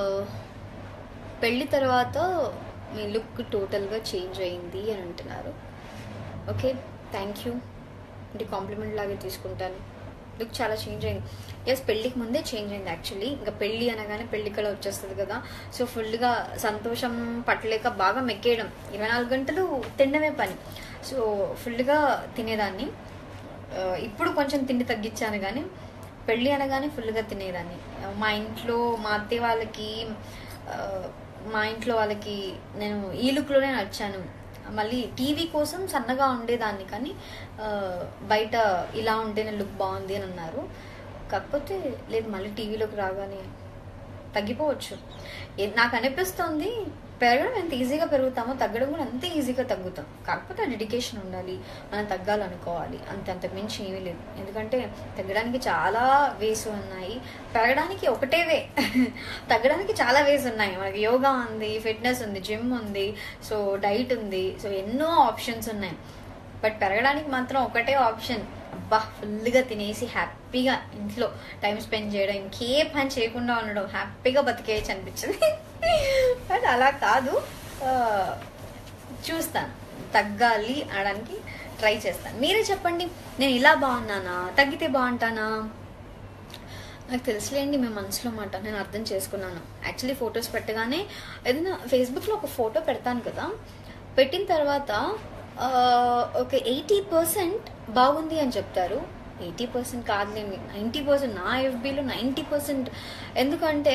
పెళ్లి తర్వాత మీ లుక్ టోటల్గా చేంజ్ అయింది అని అంటున్నారు ఓకే థ్యాంక్ యూ అంటే కాంప్లిమెంట్ లాగే తీసుకుంటాను లుక్ చాలా చేంజ్ అయింది ఎస్ పెళ్ళికి ముందే చేంజ్ అయింది యాక్చువల్లీ ఇంకా పెళ్ళి అనగానే పెళ్లి కళ వచ్చేస్తుంది కదా సో ఫుల్గా సంతోషం పట్టలేక బాగా మెక్కేయడం ఇరవై నాలుగు గంటలు తినడమే పని సో ఫుల్గా తినేదాన్ని ఆ, ఇప్పుడు కొంచెం తిండి తగ్గించాను కానీ పెళ్ళి అనగానే ఫుల్గా తినేదాన్ని ఆ, మా ఇంట్లో మా అత్తయ్య వాళ్ళకి ఆ, మా ఇంట్లో వాళ్ళకి నేను ఈ లుక్లోనే నచ్చాను మళ్ళీ టీవీ కోసం సన్నగా ఉండేదాన్ని కానీ ఆ, బయట ఇలా ఉంటేనే లుక్ బాగుంది అని అన్నారు కాకపోతే లేదు మళ్ళీ టీవీలోకి రాగానే తగ్గిపోవచ్చు ఏ- నాకు అనిపిస్తుంది పెరగడం ఎంత ఈజీగా పెరుగుతామో తగ్గడం కూడా అంతే ఈజీగా తగ్గుతాం కాకపోతే డెడికేషన్ ఉండాలి మనం తగ్గాలనుకోవాలి అంత అంత మించి ఏమీ లేదు ఎందుకంటే తగ్గడానికి చాలా వేస్ ఉన్నాయి పెరగడానికి ఒకటే వే తగ్గడానికి చాలా వేస్ ఉన్నాయి మనకి యోగా ఉంది ఫిట్నెస్ ఉంది జిమ్ ఉంది సో డైట్ ఉంది సో ఎన్నో ఆప్షన్స్ ఉన్నాయి బట్ పెరగడానికి మాత్రం ఒకటే ఆప్షన్ అబ్బా ఫుల్గా తినేసి హ్యాపీగా ఇంట్లో టైం స్పెండ్ చేయడం ఇంకే పని చేయకుండా ఉండడం హ్యాపీగా బతికేయచ్చు అనిపించింది బట్ అలా కాదు ఆ, చూస్తాను తగ్గాలి అనడానికి ట్రై చేస్తాను మీరే చెప్పండి నేను ఇలా బాగున్నానా తగ్గితే బాగుంటానా నాకు తెలుసులేండి మీ మనసులో మాట నేను అర్థం చేసుకున్నాను యాక్చువల్లీ ఫొటోస్ పెట్టగానే ఏదైనా ఫేస్బుక్లో ఒక ఫోటో పెడతాను కదా పెట్టిన తర్వాత ఆ, ఒక ఎయిటీ పర్సెంట్ బాగుంది అని చెప్తారు ఎయిటీ పర్సెంట్ కాదులేండి నైంటీ పర్సెంట్ నా ఎఫ్బీలో నైంటీ పర్సెంట్ ఎందుకంటే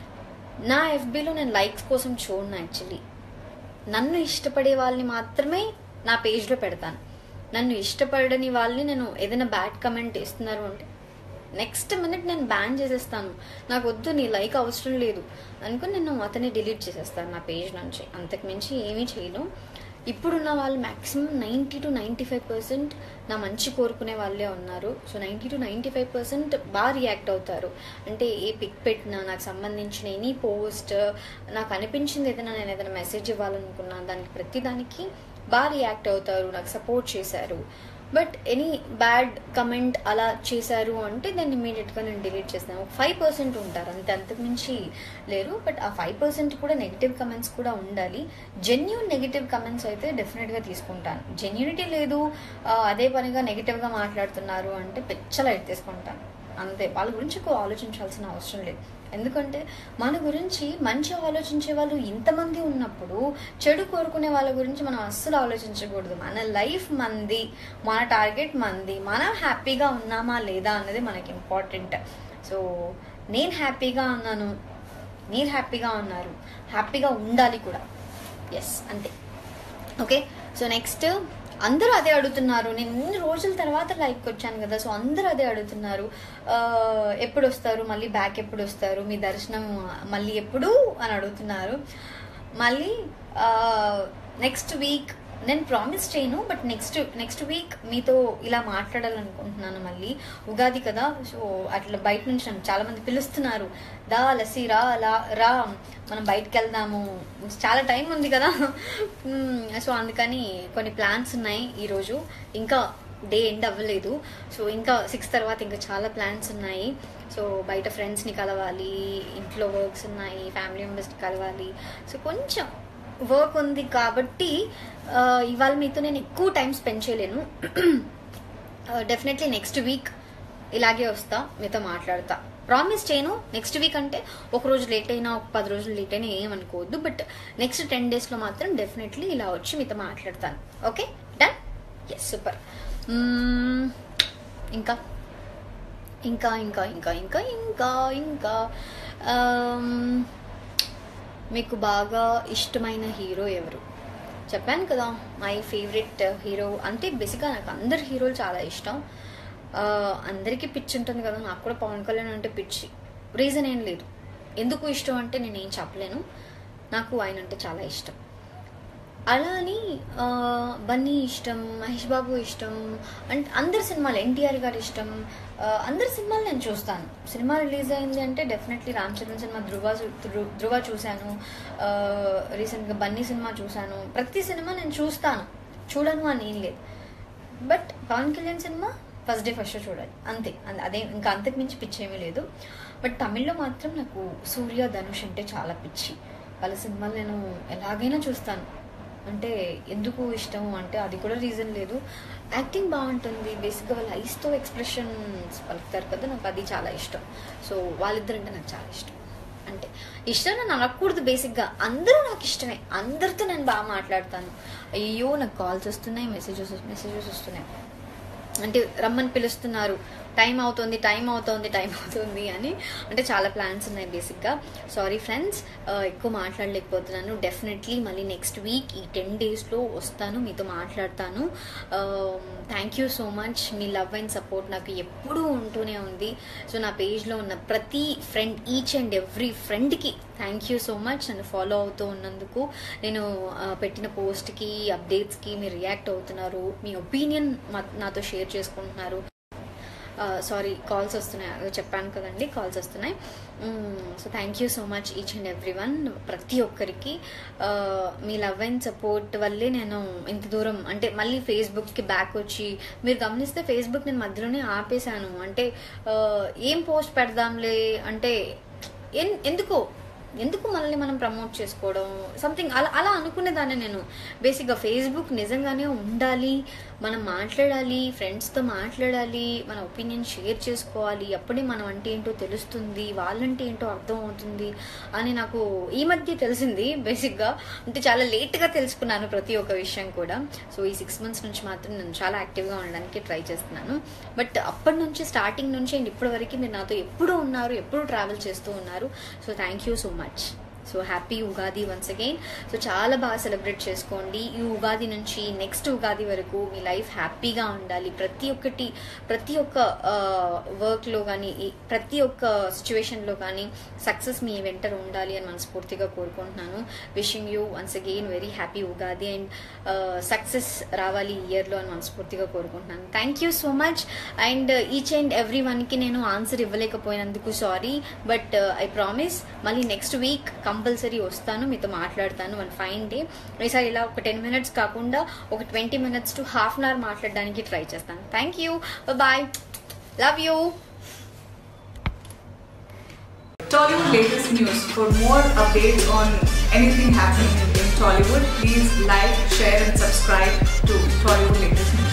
నా ఎఫ్బీలో నేను లైక్స్ కోసం చూడను యాక్చువల్లీ నన్ను ఇష్టపడే వాళ్ళని మాత్రమే నా పేజ్లో పెడతాను నన్ను ఇష్టపడని వాళ్ళని నేను ఏదైనా బ్యాడ్ కమెంట్ ఇస్తున్నారు అంటే నెక్స్ట్ మినిట్ నేను బ్యాన్ చేసేస్తాను నాకు వద్దు నీ లైక్ అవసరం లేదు అనుకుని నేను అతన్ని డిలీట్ చేసేస్తాను నా పేజ్ నుంచి అంతకు మించి ఏమీ చేయను ఇప్పుడున్న వాళ్ళు maximum ninety to ninety five percent నా మంచి కోరుకునే వాళ్ళే ఉన్నారు so ninety to ninety five percent బాగా రియాక్ట్ అవుతారు అంటే ఏ పిక్ పెట్టినా నాకు సంబంధించిన ఎనీ పోస్ట్ నాకు అనిపించింది ఏదైనా నేను ఏదైనా మెసేజ్ ఇవ్వాలనుకున్నా దానికి ప్రతి దానికి బాగా రియాక్ట్ అవుతారు నాకు సపోర్ట్ చేశారు బట్ ఎనీ బ్యాడ్ కమెంట్ అలా చేశారు అంటే దాన్ని ఇమీడియట్గా నేను డిలీట్ చేస్తాను ఫైవ్ పర్సెంట్ ఉంటారు అంతే అంతకుమించి లేరు బట్ ఆ ఫైవ్ పర్సెంట్ కూడా నెగిటివ్ కమెంట్స్ కూడా ఉండాలి జెన్యున్ నెగిటివ్ కమెంట్స్ అయితే డెఫినెట్గా తీసుకుంటాను జెన్యూనిటీ లేదు ఆ, అదే పనిగా నెగిటివ్గా మాట్లాడుతున్నారు అంటే పెచ్చలైట్ తీసుకుంటాను అంతే వాళ్ళ గురించి ఎక్కువ ఆలోచించాల్సిన అవసరం లేదు ఎందుకంటే మన గురించి మంచి ఆలోచించే వాళ్ళు ఇంతమంది ఉన్నప్పుడు చెడు కోరుకునే వాళ్ళ గురించి మనం అస్సలు ఆలోచించకూడదు మన లైఫ్ మంది మన టార్గెట్ మంది మనం హ్యాపీగా ఉన్నామా లేదా అన్నది మనకి ఇంపార్టెంట్ సో నేను హ్యాపీగా ఉన్నాను మీరు హ్యాపీగా ఉన్నారు హ్యాపీగా ఉండాలి కూడా ఎస్ అంతే ఓకే సో నెక్స్ట్ అందరూ అదే అడుగుతున్నారు నేను ఇన్ని రోజుల తర్వాత లైక్ వచ్చాను కదా సో అందరూ అదే అడుగుతున్నారు ఆ, ఎప్పుడు వస్తారు మళ్ళీ బ్యాక్ ఎప్పుడు వస్తారు మీ దర్శనం మళ్ళీ ఎప్పుడు అని అడుగుతున్నారు మళ్ళీ నెక్స్ట్ వీక్ నేను ప్రామిస్ చేయను బట్ నెక్స్ట్ నెక్స్ట్ వీక్ మీతో ఇలా మాట్లాడాలనుకుంటున్నాను మళ్ళీ ఉగాది కదా సో అట్లా బయట నుంచి నన్ను చాలా మంది పిలుస్తున్నారు దా లస్సీ రా లా రా మనం బయటకు వెళ్దాము చాలా టైం ఉంది కదా మ్మ్, సో అందుకని కొన్ని ప్లాన్స్ ఉన్నాయి ఈరోజు ఇంకా డే ఎండ్ అవ్వలేదు సో ఇంకా సిక్స్ తర్వాత ఇంకా చాలా ప్లాన్స్ ఉన్నాయి సో బయట ఫ్రెండ్స్ని కలవాలి ఇంట్లో వర్క్స్ ఉన్నాయి ఫ్యామిలీ మెంబర్స్ని కలవాలి సో కొంచెం వర్క్ ఉంది కాబట్టి ఆ, ఇవాళ మీతో నేను ఎక్కువ టైం స్పెండ్ చేయలేను డెఫినెట్లీ నెక్స్ట్ వీక్ ఇలాగే వస్తా మీతో మాట్లాడతా ప్రామిస్ చేయను నెక్స్ట్ వీక్ అంటే ఒక రోజు లేట్ అయినా ఒక పది రోజులు లేట్ అయినా ఏమనుకోవద్దు బట్ నెక్స్ట్ టెన్ డేస్లో మాత్రం డెఫినెట్లీ ఇలా వచ్చి మీతో మాట్లాడతాను ఓకే డన్ ఎస్ సూపర్ ఇంకా ఇంకా ఇంకా ఇంకా ఇంకా ఇంకా ఇంకా ఆమ్, మీకు బాగా ఇష్టమైన హీరో ఎవరు చెప్పాను కదా మై ఫేవరెట్ హీరో అంటే బేసిక్గా నాకు అందరు హీరోలు చాలా ఇష్టం ఆ, అందరికీ పిచ్చి ఉంటుంది కదా నాకు కూడా పవన్ కళ్యాణ్ అంటే పిచ్చి రీజన్ ఏం లేదు ఎందుకు ఇష్టం అంటే నేను ఏం చెప్పలేను నాకు ఆయన అంటే చాలా ఇష్టం అలా అని ఆ, బన్నీ ఇష్టం మహేష్ బాబు ఇష్టం అంటే అందరి సినిమాలు ఎన్టీఆర్ గారి ఇష్టం ఆ, అందరి సినిమాలు నేను చూస్తాను సినిమా రిలీజ్ అయింది అంటే డెఫినెట్లీ రామ్ చరణ్ సినిమా ధృవ చూ- ధృ- ధృవ చూశాను ఆ, రీసెంట్గా బన్నీ సినిమా చూశాను ప్రతి సినిమా నేను చూస్తాను చూడను అని ఏం లేదు but Pawan Kalyan cinema first day first show చూడాలి అంతే అం- అదే ఇంకా అంతకు మించి పిచ్చి ఏమీ లేదు బట్ తమిళ్లో మాత్రం నాకు సూర్య ధనుష్ అంటే చాలా పిచ్చి వాళ్ళ సినిమాలు నేను ఎలాగైనా చూస్తాను అంటే ఎందుకు ఇష్టం అంటే అది కూడా రీజన్ లేదు యాక్టింగ్ బాగుంటుంది బేసిక్గా వాళ్ళ ఐస్తో ఎక్స్ప్రెషన్స్ పలుకుతారు కదా నాకు అది చాలా ఇష్టం సో వాళ్ళిద్దరంటే నాకు చాలా ఇష్టం అంటే ఇష్టం అని అనకూడదు బేసిక్గా అందరూ నాకు ఇష్టమే అందరితో నేను బాగా మాట్లాడతాను అయ్యో నాకు కాల్స్ వస్తున్నాయి మెసేజెస్ మెసేజెస్ వస్తున్నాయి అంటే రమ్మని పిలుస్తున్నారు టైం అవుతుంది టైం అవుతుంది టైం అవుతుంది అని అంటే చాలా ప్లాన్స్ ఉన్నాయి బేసిక్గా సారీ ఫ్రెండ్స్ ఎక్కువ మాట్లాడలేకపోతున్నాను డెఫినెట్లీ మళ్ళీ నెక్స్ట్ వీక్ ఈ టెన్ డేస్లో వస్తాను మీతో మాట్లాడతాను థ్యాంక్ యూ సో మచ్ మీ లవ్ అండ్ సపోర్ట్ నాకు ఎప్పుడూ ఉంటూనే ఉంది సో నా పేజ్లో ఉన్న ప్రతి ఫ్రెండ్ ఈచ్ అండ్ ఎవ్రీ ఫ్రెండ్కి థ్యాంక్ యూ సో మచ్ నన్ను ఫాలో అవుతూ ఉన్నందుకు నేను ఆ, పెట్టిన పోస్ట్కి అప్డేట్స్కి మీరు రియాక్ట్ అవుతున్నారు మీ ఒపీనియన్ నాతో షేర్ చేసుకుంటున్నారు సారీ కాల్స్ వస్తున్నాయి అదే చెప్పాను కదండి కాల్స్ వస్తున్నాయి so thank you so much each and every one ప్రతి ఒక్కరికి ఆ, మీ లవ్ అండ్ సపోర్ట్ వల్లే నేను ఇంత దూరం అంటే మళ్ళీ ఫేస్బుక్కి బ్యాక్ వచ్చి మీరు గమనిస్తే ఫేస్బుక్ నేను మధ్యలోనే ఆపేశాను అంటే ఆ, ఏం పోస్ట్ పెడదాంలే అంటే ఎన్- ఎందుకో ఎందుకు మనల్ని మనం ప్రమోట్ చేసుకోవడం సంథింగ్ అలా అలా అనుకునేదాన్ని నేను బేసిక్గా ఫేస్బుక్ నిజంగానే ఉండాలి మనం మాట్లాడాలి ఫ్రెండ్స్తో మాట్లాడాలి మన ఒపీనియన్ షేర్ చేసుకోవాలి అప్పుడే మనం అంటే ఏంటో తెలుస్తుంది వాళ్ళంటే ఏంటో అర్థం అవుతుంది అని నాకు ఈ మధ్య తెలిసింది బేసిక్గా అంటే చాలా లేట్గా తెలుసుకున్నాను ప్రతి ఒక్క విషయం కూడా సో ఈ సిక్స్ మంత్స్ నుంచి మాత్రం నేను చాలా యాక్టివ్గా ఉండడానికి ట్రై చేస్తున్నాను బట్ అప్పటి నుంచి స్టార్టింగ్ నుంచి అండ్ ఇప్పటి వరకు మీరు నాతో ఎప్పుడు ఉన్నారు ఎప్పుడు ట్రావెల్ చేస్తూ ఉన్నారు so thank you so much so happy Ugadi once again so చాలా బాగా సెలబ్రేట్ చేసుకోండి ఈ ఉగాది నుంచి నెక్స్ట్ ఉగాది వరకు మీ లైఫ్ హ్యాపీగా ఉండాలి ప్రతి ఒక్కటి ప్రతి ఒక్క వర్క్లో కానీ ప్రతి ఒక్క సిచ్యువేషన్లో కానీ సక్సెస్ మీ వెంట ఉండాలి అని మనస్ఫూర్తిగా కోరుకుంటున్నాను wishing you once again very happy Ugadi and success రావాలి ఈ ఇయర్లో అని మనస్ఫూర్తిగా కోరుకుంటున్నాను thank you so much and each and every వన్కి నేను ఆన్సర్ ఇవ్వలేకపోయినందుకు సారీ బట్ ఐ ప్రామిస్ మళ్ళీ నెక్స్ట్ వీక్ కంపల్సరీ వస్తాను మీతో మాట్లాడతాను వన్ ఫైన్ డే ఈసారి ఇలా ఒక టెన్ మినిట్స్ కాకుండా ఒక twenty minutes to half an hour మాట్లాడడానికి ట్రై చేస్తాను thank you bye love you Tollywood latest news. For more updates on anything happening in Tollywood, please like, share, and subscribe to Tollywood latest news.